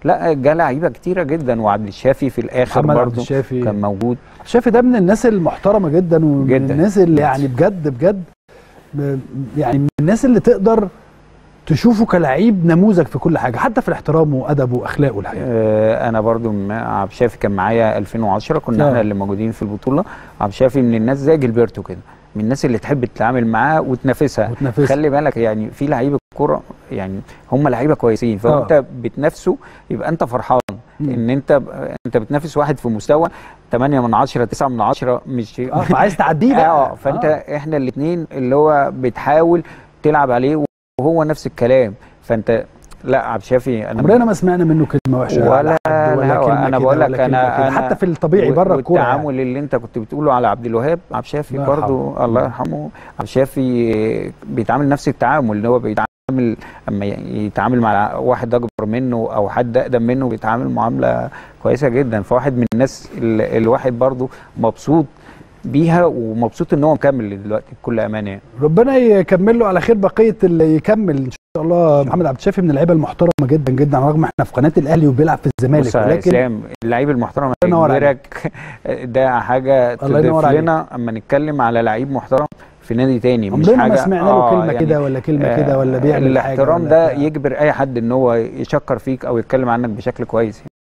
لا جه لعيبه كتيره جدا وعبد الشافي في الاخر محمد عبد برضه الشافي كان موجود شافي ده من الناس المحترمه جدا ومن جداً. الناس اللي يعني بجد بجد م- يعني من الناس اللي تقدر تشوفه كلعيب نموذج في كل حاجه حتى في الاحترام وادبه واخلاقه الحقيقه آه، انا برضو مع عبد الشافي كان معايا 2010 كنا آه. احنا اللي موجودين في البطوله عبد الشافي من الناس زي جilberto كده من الناس اللي تحب تتعامل معاه وتنافسها وتنافسه خلي بالك يعني في لعيبه كوره يعني هم لعيبه كويسين آه. فانت بتنافسه يبقى انت فرحان مم. ان انت انت بتنافس واحد في مستوى 8 من 10 9 من 10 مش اه فعايز تعديه بقى اه فانت آه. احنا الاثنين اللي هو بتحاول تلعب عليه وهو نفس الكلام فانت لا عبد الشافي انا عمرنا ما سمعنا منه كلمه وحشه ولا على حد ولا الهوا. كلمه أنا كده بقول لك ولا كلمة أنا- كده. أنا حتى في الطبيعي بره الكوره يعني. والتعامل اللي انت كنت بتقوله على عبد الوهاب عبد الشافي الله برضو يرحمه. الله يرحمه عبد الشافي بيتعامل نفس التعامل اللي هو بيتعامل اما يتعامل مع واحد اكبر منه او حد اقدم منه بيتعامل معامله كويسه جدا فواحد من الناس اللي الواحد برضو مبسوط بيها ومبسوط ان هو مكمل دلوقتي بكل امانه يعني. ربنا يكمل له على خير بقيه اللي يكمل ان شاء الله محمد عبد الشافي من اللعيبه المحترمه جدا جدا رغم احنا في قناه الاهلي وبيلعب في الزمالك بص يا ولكن اسلام اللعيب المحترم الله ينور يجبرك ده حاجه الله ينور تضيف عليك. لنا اما نتكلم على لعيب محترم في نادي تاني مش عمرنا حاجه ما سمعنا له آه، كلمه يعني كده ولا كلمه كده ولا آه، بيعمل حاجه الاحترام ولا ده بتاع. يجبر اي حد ان هو يشكر فيك او يتكلم عنك بشكل كويس